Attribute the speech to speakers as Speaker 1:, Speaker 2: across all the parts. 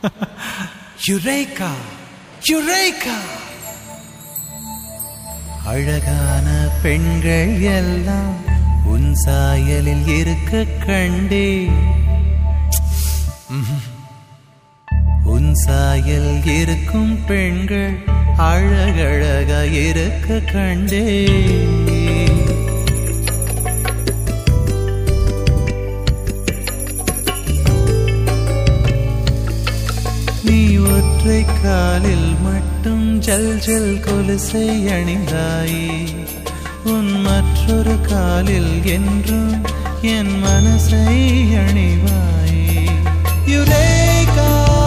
Speaker 1: eureka eureka அழகான பெண்கள் எல்லாம் உன் சாயலில் இருக்க கண்டே உன் சாயல் இருக்கும் பெண்கள் அழகழக இருக்க கண்டே நீ ஒற்றை காலில் மட்டும் ஜல் ஜல் கொலுசை அணிந்தாயே உன் மற்றொரு காலில் என்றும் என் மனசை அணிவாயே யுரேகா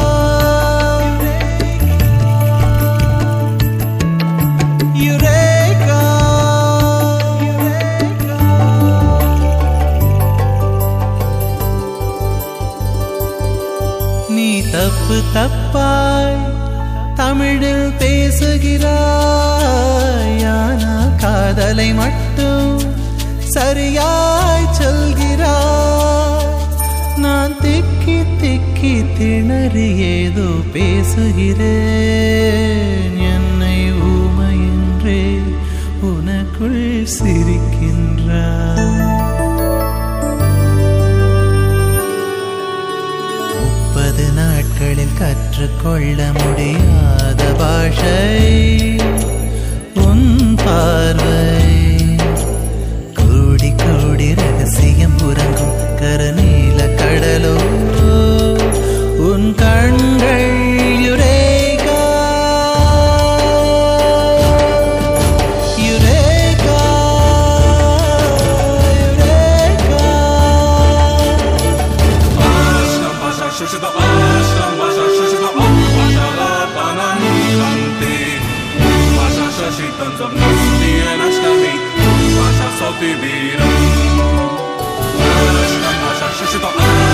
Speaker 1: யுரேகா யுரேகா நீ தப்பு தப்பாய் தமிழில் பேசுகிறாய் ஆனால் காதலை மட்டும் சரியாய் சொல்கிறாய் நான் திக்கி திக்கி திணறி ஏதோ பேசுகிறேன் என்னை ஊமையின்றே உனக்குள் சிரிக்கின்றாய் முப்பது நாட்களில் கற்றுக்கொள்ள முடியாத பாஷை உன் பார்வை கோடி கோடி ரகசியம் உறங்கும் கருநீல கடலோ உன் கண்கள் eureka eureka eureka
Speaker 2: Ashram Pasha Shushita Ashram Pasha Shushita Om Pasha Latana Nilanti Pasha Shashitan Zamnasti Anashtami Pasha Soti Viram Ashram Pasha Shushita